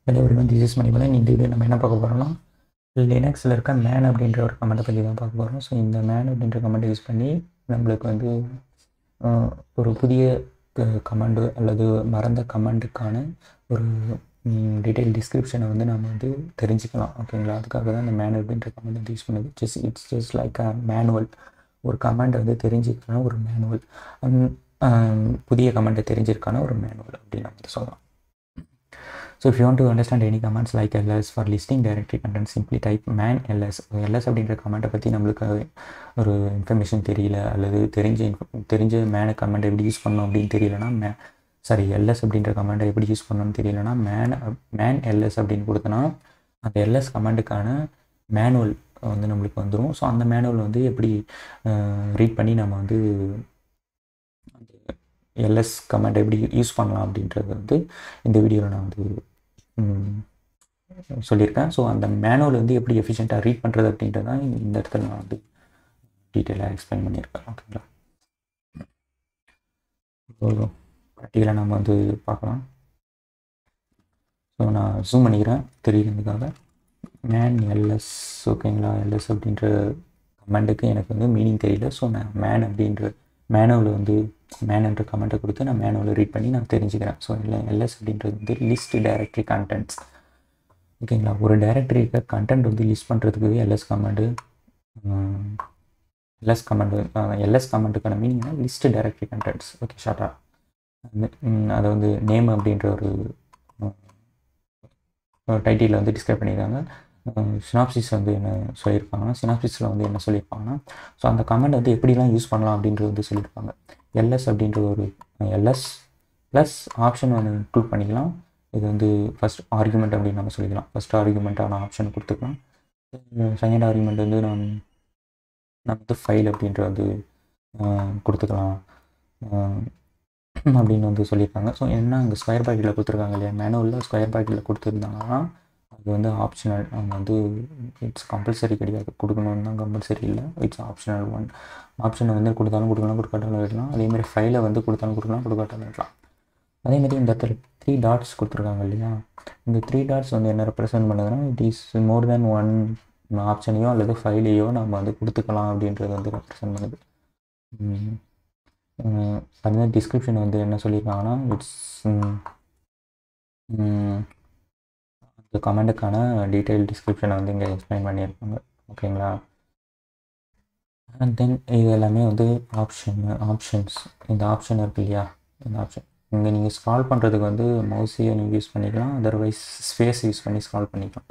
hello everyone this is Manibalan இந்த video நம்ம என்ன பார்க்க போகிறோம்னா லினக்ஸில் இருக்க மேன் அப்படின்ற ஒரு கமெண்ட்டை பற்றி தான் பார்க்க போகிறோம் ஸோ இந்த மேன் அப்படின்ற கமெண்ட்டை யூஸ் பண்ணி நம்மளுக்கு வந்து அஹ், ஒரு புதிய கமாண்டு அல்லது மறந்த கமாண்டுக்கான ஒரு டீட்டெயில் டிஸ்கிரிப்ஷனை வந்து நம்ம வந்து தெரிஞ்சுக்கலாம் ஓகேங்களா அதுக்காக தான் இந்த மேன் அப்படின்ற கமெண்ட் வந்து யூஸ் பண்ணுது just it's just like a manual ஒரு கமாண்டை வந்து தெரிஞ்சுக்கான ஒரு மேனுவல் புதிய கமாண்டை தெரிஞ்சிருக்கான ஒரு மேனுவல் அப்படின்னு நம்ம வந்து சொல்லலாம் So if you want to understand any commands like ls for listing directory content simply type man ls ls அப்படின்ற கமெண்ட்டை பற்றி நம்மளுக்கு ஒரு இன்ஃபர்மேஷன் தெரியல அல்லது தெரிஞ்ச info- தெரிஞ்ச மேன கமெண்ட் எப்படி யூஸ் பண்ணணும் அப்படின்னு தெரியலனா மே சாரி ls அப்படின்ற கமெண்ட்டை எப்படி யூஸ் பண்ணணும்னு தெரியலனா மேன் மேன் ls அப்படின்னு கொடுத்தனா அந்த ls கமெண்ட்டுக்கான மேனுவல் வந்து நம்மளுக்கு வந்துடும் ஸோ அந்த மேனுவல் வந்து எப்படி ரீட் பண்ணி நம்ம வந்து எல்எஸ் கமெண்ட் எப்படி யூஸ் பண்ணலாம் அப்படின்றது வந்து இந்த வீடியோவில் நான் வந்து ம், சொல்லியிருக்கேன் ஸோ அந்த மேனுவல் வந்து எப்படி எஃபிஷியண்ட்டாக ரீட் பண்ணுறது அப்படின்றது தான் இந்த இடத்துல நான் வந்து டீட்டெயிலாக எக்ஸ்பிளைன் பண்ணியிருக்கேன் ஓகேங்களா ஸோ ப்ராக்டிக்கலாக நம்ம வந்து பார்க்கலாம் ஸோ நான் ஜூம் பண்ணிக்கிறேன் தெரியுறதுக்காக மேன் எல்எஸ் ஓகேங்களா எல்எஸ் அப்படின்ற கமெண்ட்டுக்கு எனக்கு வந்து மீனிங் தெரியல ஸோ நான் மேன் அப்படின்ற மேனுவல் வந்து மேன் என்ற கமெண்ட்டை கொடுத்து நான் மேனுவல் ரீட் பண்ணி நான் தெரிஞ்சுக்கிறேன் ஸோ இல்லை எல்எஸ் அப்படின்றது வந்து லிஸ்ட் டைரக்டரி கண்டென்ட்ஸ் ஓகேங்களா ஒரு டைரக்டரி இருக்க கண்டென்ட் வந்து லிஸ்ட் பண்ணுறதுக்கு LS command LS command LS கமெண்ட்டுக்கான மீனிங்னா லிஸ்ட் டைரக்டரி கண்டென்ட்ஸ் ஓகே ஷார்ட்டாக அதை வந்து நேம் அப்படின்ற ஒரு டைட்டிலில் வந்து டிஸ்கிரைப் பண்ணியிருக்காங்க சினாப்சிஸ் வந்து என்ன சொல்லியிருப்பாங்கன்னா சினாப்சிஸில் வந்து என்ன சொல்லியிருப்பாங்கன்னா ஸோ அந்த கமெண்ட் வந்து எப்படிலாம் யூஸ் பண்ணலாம் அப்படின்றது வந்து சொல்லியிருப்பாங்க எல்எஸ் அப்படின்ற ஒரு எல்எஸ் ப்ளஸ் ஆப்ஷன் வந்து இன்க்ளூட் பண்ணிக்கலாம் இது வந்து ஃபஸ்ட் ஆர்குமெண்ட் அப்படின்னு நம்ம சொல்லிக்கலாம் ஃபஸ்ட் ஆர்குமெண்ட்டான ஆப்ஷன் கொடுத்துக்கலாம் செகண்ட் ஆர்குமெண்ட் வந்து நான் நம்ம வந்து ஃபைல் அப்படின்ற வந்து அஹ், கொடுத்துக்கலாம் அஹ், அப்படின்னு வந்து சொல்லியிருக்காங்க ஸோ என்ன அங்கே ஸ்கொயர் ப்ராக்கெட்டில் கொடுத்துருக்காங்க இல்லையா மேனுவலில் ஸ்கொயர் ப்ராக்கெட்டில் கொடுத்துருந்தாங்கன்னா அது வந்து ஆப்ஷனல் அவங்க வந்து இட்ஸ் கம்பல்சரி கிடையாது கொடுக்கணும்னு தான் கம்பல்சரி இல்லை இட்ஸ் ஆப்ஷனல் ஒன் ஆப்ஷனை வந்து கொடுத்தாலும் கொடுக்கலாம் கொடுக்காட்டாலும் விடலாம் அதேமாதிரி ஃபைலை வந்து கொடுத்தாலும் கொடுக்கலாம் கொடுக்காட்டாலும் விடலாம் அதேமாதிரி இந்த இடத்துல த்ரீ டாட்ஸ் கொடுத்துருக்காங்க இல்லையா இந்த த்ரீ டாட்ஸ் வந்து என்ன ரெப்ரசென்ட் பண்ணுதுன்னா it is more than one ஆப்ஷனையோ அல்லது ஃபைலையோ நம்ம வந்து கொடுத்துக்கலாம் அப்படின்றது வந்து ரெப்ரசென்ட் பண்ணுது உம் உம் அதுமாதிரி டிஸ்கிரிப்ஷன் வந்து என்ன சொல்லியிருக்காங்கன்னா இட்ஸ் அந்த கமெண்ட்டுக்கான டீட்டெயில் டிஸ்கிரிப்ஷனை வந்து இங்கே எக்ஸ்பிளைன் பண்ணியிருப்பாங்க ஓகேங்களா அண்ட் தென் இது எல்லாமே வந்து ஆப்ஷன் ஆப்ஷன்ஸ் இந்த ஆப்ஷன் இருக்கு இல்லையா இந்த ஆப்ஷன் இங்கே நீங்கள் ஸ்க்ரால் பண்ணுறதுக்கு வந்து மவுஸையை நீங்கள் யூஸ் பண்ணிக்கலாம் அதர்வைஸ் ஸ்பேஸ் யூஸ் பண்ணி ஸ்க்ரால் பண்ணிக்கலாம்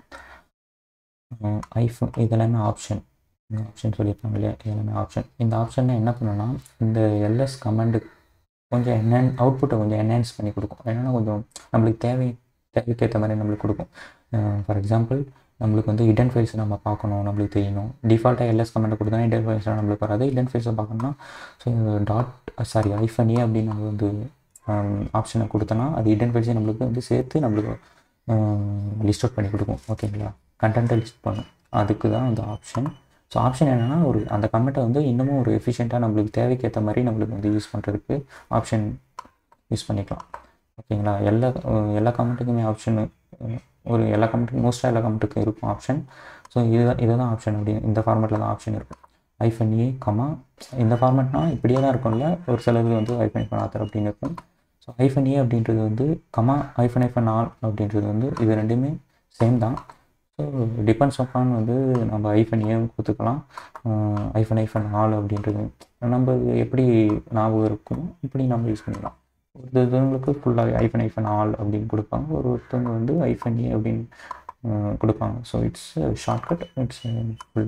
ஐஃபோன் இதெல்லாமே ஆப்ஷன் இந்த ஆப்ஷன் சொல்லியிருப்பாங்க இல்லையா இது எல்லாமே ஆப்ஷன் இந்த ஆப்ஷனில் என்ன பண்ணுன்னா இந்த எல்எஸ் கமெண்டு கொஞ்சம் என்னென் அவுட்புட்டை கொஞ்சம் என்ஹான்ஸ் பண்ணி கொடுக்கும் என்னென்னா கொஞ்சம் நம்மளுக்கு தேவை தேவைக்கேற்ற மாதிரி நம்மளுக்கு கொடுக்கும் ஃபார் எக்ஸாம்பிள் நம்மளுக்கு வந்து ஹிடன் ஃபைல்ஸ் நம்ம பார்க்கணும் நம்மளுக்கு தெரியணும் டிஃபால்ட்டாக எல்எஸ் கமெண்ட் கொடுத்தா ஹிடன் ஃபைல்ஸ்லாம் நம்மளுக்கு வராது ஹிடன் ஃபைல்ஸை பார்க்கணும்னா ஸோ டாட் சாரி ஐஃபன் ஏ அப்படின்னு நம்ம வந்து ஆப்ஷனை கொடுத்தோன்னா அது ஹிடன் ஃபைல்ஸே நம்மளுக்கு வந்து சேர்த்து நம்மளுக்கு லிஸ்ட் அவுட் பண்ணி கொடுக்கும் ஓகேங்களா கண்டென்ட்டை லிஸ்ட் பண்ணும் அதுக்கு தான் அந்த ஆப்ஷன் ஸோ ஆப்ஷன் என்னென்னா ஒரு அந்த கமெண்ட்டை வந்து இன்னமும் ஒரு எஃபிஷியண்ட்டாக நம்மளுக்கு தேவைக்கேற்ற மாதிரி நம்மளுக்கு வந்து யூஸ் பண்ணுறதுக்கு ஆப்ஷன் யூஸ் பண்ணிக்கலாம் ஓகேங்களா எல்லா அஹ் எல்லா கமெண்ட்டுக்குமே ஆப்ஷன் ஒரு எல்லா கமெண்ட்டுக்கும் மோஸ்ட்டாக எல்லா கமெண்ட்டுக்கும் இருக்கும் ஆப்ஷன் ஸோ இதுதான் இதுதான் ஆப்ஷன் அப்படின்னு இந்த ஃபார்மேட்டில் தான் ஆப்ஷன் இருக்கும் ஐஃபன் ஏ கமா இந்த ஃபார்மேட்னா இப்படியே தான் இருக்கும்ல ஒரு சிலது வந்து ஐஃபன் ஐஃபன் ஆத்தர் அப்படின்னு இருக்கும் ஸோ ஐஃபன் ஏ அப்படின்றது வந்து கமா ஐஃபன் ஐஃபன் ஆல் அப்படின்றது வந்து இது ரெண்டுமே சேம் தான் ஸோ டிபெண்ட்ஸ் அப்பான் வந்து நம்ம ஐஃபன் ஏவும் கொடுத்துக்கலாம் ஐஃபன் ஐஃபன் ஆல் அப்படின்றது நம்ம எப்படி ஞாபகம் இருக்கும் இப்படி நம்ம யூஸ் பண்ணிக்கலாம் ஒரு இதுங்களுக்கு ஃபுல்லாக ஐஃபன் ஐஃபன் ஆல் அப்படின்னு கொடுப்பாங்க ஒரு ஒருத்தவங்க வந்து ஐஃபன் ஏ அப்படின்னு அஹ், கொடுப்பாங்க so it's shortcut it's full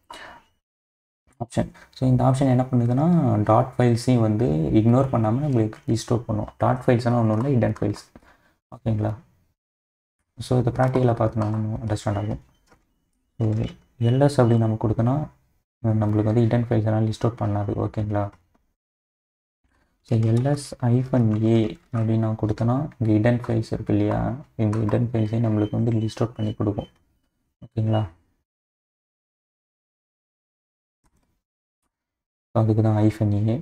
option so இந்த ஆப்ஷன் என்ன பண்ணுதுன்னா டாட் ஃபைல்ஸையும் வந்து இக்னோர் பண்ணாமல் நம்மளுக்கு லிஸ்ட் அவுட் பண்ணும் டாட் ஃபைல்ஸ்னால் ஒன்றும் இல்லை ஹிடன் ஃபைல்ஸ் ஓகேங்களா ஸோ இதை ப்ராக்டிக்கலாக பார்த்து நம்ம அண்டர்ஸ்டாண்ட் ஆகும் ஸோ எல்எஸ் அப்படி நம்ம கொடுத்தோன்னா நம்மளுக்கு வந்து ஹிடன் ஃபைல்ஸ் எல்லாம் லிஸ்ட் அவுட் பண்ணாது ஓகேங்களா ஸோ எல்எஸ் ஐஃபன் ஏ அப்படின்னு நான் கொடுத்தேன்னா இந்த ஹிடன் ஃபைல்ஸ் இருக்கு இல்லையா இந்த ஹிடன் ஃபைல்ஸை நம்மளுக்கு வந்து லிஸ்ட் அவுட் பண்ணி கொடுக்கும் ஓகேங்களா ஸோ அதுக்கு தான் ஐஃபன் ஏ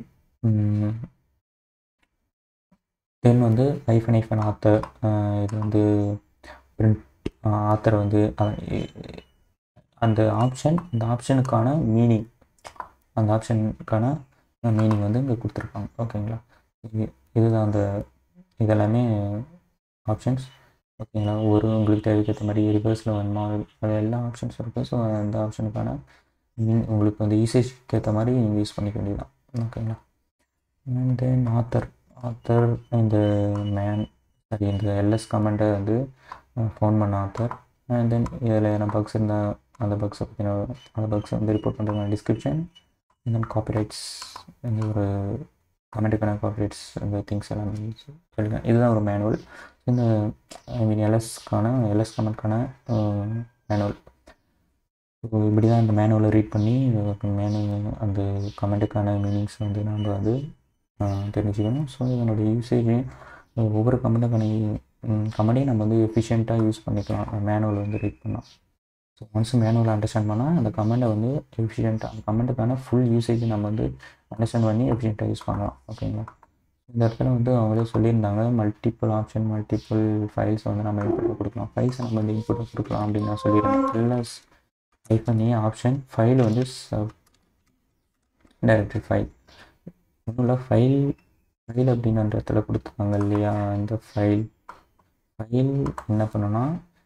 தென் வந்து ஐஃபன் ஐஃபன் ஆத்தர் இது வந்து பிரிண்ட் ஆத்தரை வந்து அந்த ஆப்ஷன் அந்த ஆப்ஷனுக்கான மீனிங் அந்த ஆப்ஷனுக்கான மீனிங் வந்து இங்கே கொடுத்துருப்பாங்க ஓகேங்களா இது இதுதான் அந்த இதெல்லாமே ஆப்ஷன்ஸ் ஓகேங்களா ஒரு உங்களுக்கு தேவைக்கேற்ற மாதிரி ரிவர்ஸில் வேணுமா அது எல்லா ஆப்ஷன்ஸ் இருக்குது ஸோ அந்த ஆப்ஷனுக்கான மீன் உங்களுக்கு வந்து யூசேஜ்க்கு ஏற்ற மாதிரி நீங்கள் யூஸ் பண்ணிக்க வேண்டியதுதான் ஓகேங்களா அண்ட் தென் ஆத்தர் ஆத்தர் இந்த மேன் சாரி இந்த எல்எஸ் கமெண்ட்டை வந்து ஃபோன் பண்ண ஆத்தர் அண்ட் தென் இதில் என்ன பக்ஸ் இருந்தால் அந்த பக்ஸை பற்றின அந்த பக்ஸை வந்து ரிப்போர்ட் பண்ணுறதுக்கான டிஸ்கிரிப்ஷன் அண்ட் தென் காப்பிரைட்ஸ் இந்த ஒரு கமெண்ட்டுக்கான காப்பிரைட்ஸ் இந்த திங்ஸ் எல்லாம் சொல்லியிருக்கேன் இதுதான் ஒரு மேனுவல் இந்த ஐ மீன் எல்எஸ்க்கான எல்எஸ் கமெண்ட்க்கான மேனுவல் ஸோ இப்படி தான் இந்த மேனுவலை ரீட் பண்ணி மேனு அந்த கமெண்ட்டுக்கான மீனிங்ஸ் வந்து நம்ம வந்து தெரிஞ்சுக்கணும் ஸோ இதனுடைய யூசேஜ் ஒவ்வொரு கமெண்ட்டுக்கான கமெண்டையும் நம்ம வந்து எஃபிஷியண்ட்டாக யூஸ் பண்ணிக்கலாம் மேனுவல் வந்து ரீட் பண்ணலாம் ஸோ ஒன்ஸ் மேனுவல் அண்டர்ஸ்டாண்ட் பண்ணால் அந்த கமெண்ட்டை வந்து எஃபிஷியண்ட்டாக அந்த கமெண்ட்டுக்கான ஃபுல் யூசேஜ் நம்ம வந்து அண்டர்ஸ்டாண்ட் பண்ணி எஃபிஷியண்ட்டாக யூஸ் பண்ணலாம் ஓகேங்களா இந்த இடத்துல வந்து அவங்களே சொல்லியிருந்தாங்க மல்டிபிள் ஆப்ஷன் மல்டிபிள் ஃபைல்ஸ் வந்து நம்ம இன்புட் கொடுக்கலாம் ஃபைல்ஸை நம்ம வந்து இன்புட் கொடுக்கலாம் அப்படின்னு நான் சொல்லியிருந்தேன் ப்ளஸ் டைப் பண்ணி ஆப்ஷன் ஃபைல் வந்து சப் டைரக்டரி ஃபைல் ஒன்றும் இல்லை ஃபைல் ஃபைல் அப்படின்னு அந்த இடத்துல கொடுத்துருக்காங்க இல்லையா இந்த ஃபைல் ஃபைல் என்ன பண்ணோன்னா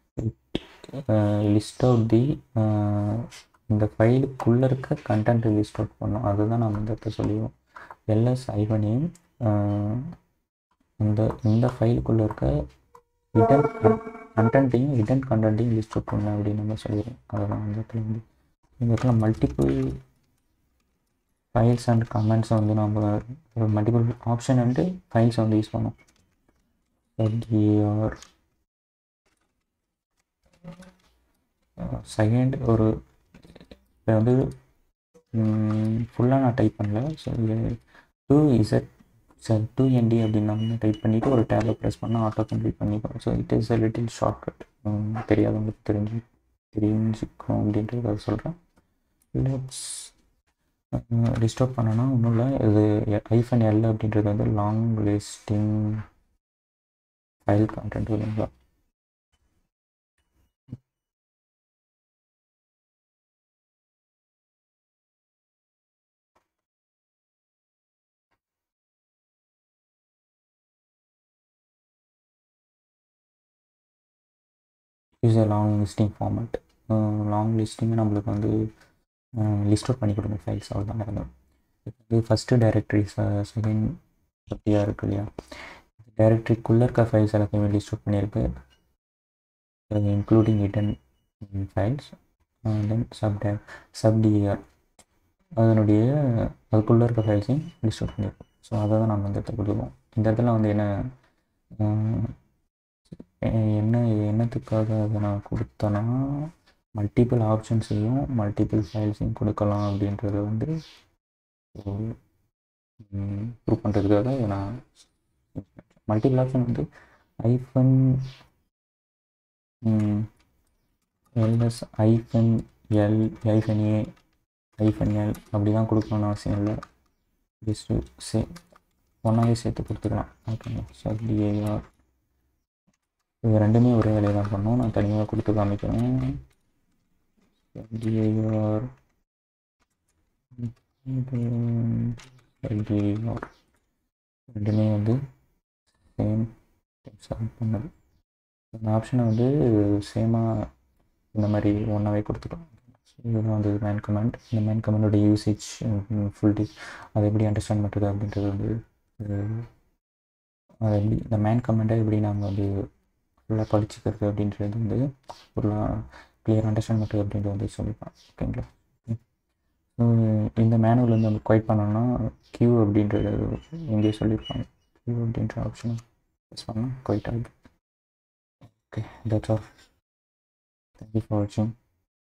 லிஸ்ட் அவுட் தி இந்த ஃபைலுக்குள்ளே இருக்க கண்டென்ட் லிஸ்ட் அவுட் பண்ணோம் அதுதான் நம்ம இந்த இடத்துல சொல்லிடுவோம் எல்எஸ் ஐவனையும் இந்த இந்த ஃபைலுக்குள்ளே இருக்க ரிட்டன் கண்டென்ட்டையும் ரிட்டன் கண்டென்ட்டையும் லிஸ்ட் அவுட் பண்ண அப்படின்னு நம்ம சொல்லிடுவோம் அதுதான் இந்த இடத்துல வந்து இந்த இடத்துல மல்டிபிள் ஃபைல்ஸ் அண்ட் கமெண்ட்ஸை வந்து நம்ம மல்டிபிள் ஆப்ஷன் அண்டு ஃபைல்ஸை வந்து யூஸ் பண்ணோம் ஆர் செகண்ட் ஒரு இப்போ வந்து ஃபுல்லாக நான் டைப் பண்ணல ஸோ இது டூ இசட் சார் டூ என்டி அப்படின்னு நம்ம டைப் பண்ணிவிட்டு ஒரு டேபில் ப்ரெஸ் பண்ணால் ஆட்டோ கம்ப்ளீட் பண்ணிப்போம் so it is a little shortcut தெரியாதவங்களுக்கு தெரிஞ்சு தெரிஞ்சுக்கணும் அப்படின்றத சொல்கிறேன் லெட்ஸ் ரிஸ்டோர் பண்ணனா ஒன்றும் இல்லை இது ஐஃபன் எல் அப்படின்றது வந்து லாங் லிஸ்டிங் ஃபைல் கண்டென்ட் இல்லைங்களா is a long listing format long லிஸ்டிங்கை நம்மளுக்கு வந்து லிஸ்ட் அவுட் பண்ணி கொடுங்க ஃபைல்ஸ் அவ்வளோதான் நடந்தது இது ஃபஸ்ட்டு டைரக்டரி செகண்ட் பற்றியாக இருக்கு இல்லையா டைரக்டரிக்குள்ளே இருக்க ஃபைல்ஸ் எல்லாத்தையுமே லிஸ்ட் அவுட் பண்ணியிருக்கு including written files then sub டே சப் டிஆர் அதனுடைய அதுக்குள்ளே இருக்க ஃபைல்ஸையும் லிஸ்ட் அவுட் பண்ணியிருக்கோம் ஸோ அதை தான் நம்ம இந்த இடத்துல கொடுக்குறோம் இந்த இடத்துல வந்து என்ன என்ன என்னத்துக்காக அதை நான் கொடுத்தேன்னா மல்டிபிள் ஆப்ஷன்ஸையும் மல்டிபிள் ஃபைல்ஸையும் கொடுக்கலாம் அப்படின்றத வந்து ப்ரூவ் பண்ணுறதுக்காக நான் மல்டிபிள் ஆப்ஷன் வந்து ஐஃபன் எல்எஸ் ஐஃபன் எல் ஐஃபன் ஏ ஐஃபன் எல் அப்படி தான் கொடுக்கணும்னு அவசியம் இல்லை ஜஸ்ட்டு சே ஒன்றாவே சேர்த்து கொடுத்துக்கலாம் ஓகேங்களா சப்டிஏஆர் இது ரெண்டுமே ஒரே வேலையை தான் பண்ணோம் நான் தனியாக கொடுத்து காமிக்கிறேன் எல்டிஐஆர் எல்டிஐஆர் ரெண்டுமே வந்து சேம் சப்மிட் பண்ணது இந்த ஆப்ஷனை வந்து சேமாக இந்த மாதிரி ஒன்றாவே கொடுத்துட்டோம் இதுதான் வந்து மேன் கமெண்ட் இந்த மேன் கமெண்டோட யூசேஜ் ஃபுல் டி அதை எப்படி அண்டர்ஸ்டாண்ட் பண்ணுறது அப்படின்றது வந்து அது எப்படி இந்த மேன் கமெண்ட்டை எப்படி நாங்கள் வந்து ஃபுல்லாக படிச்சுக்கிறது அப்படின்றது வந்து ஃபுல்லாக கிளியர் அண்டர்ஸ்டாண்ட் பண்ணுறது அப்படின்றது வந்து சொல்லிப்பேன் ஓகேங்களா ஸோ இந்த மேனுவல் வந்து நம்ம குவைட் பண்ணோம்னா கியூ அப்படின்றது எங்கேயோ சொல்லியிருப்பாங்க கியூ அப்படின்ற ஆப்ஷனை ப்ரெஸ் பண்ணால் குவைட் ஆகுது okay that's all thank you for வாட்சிங்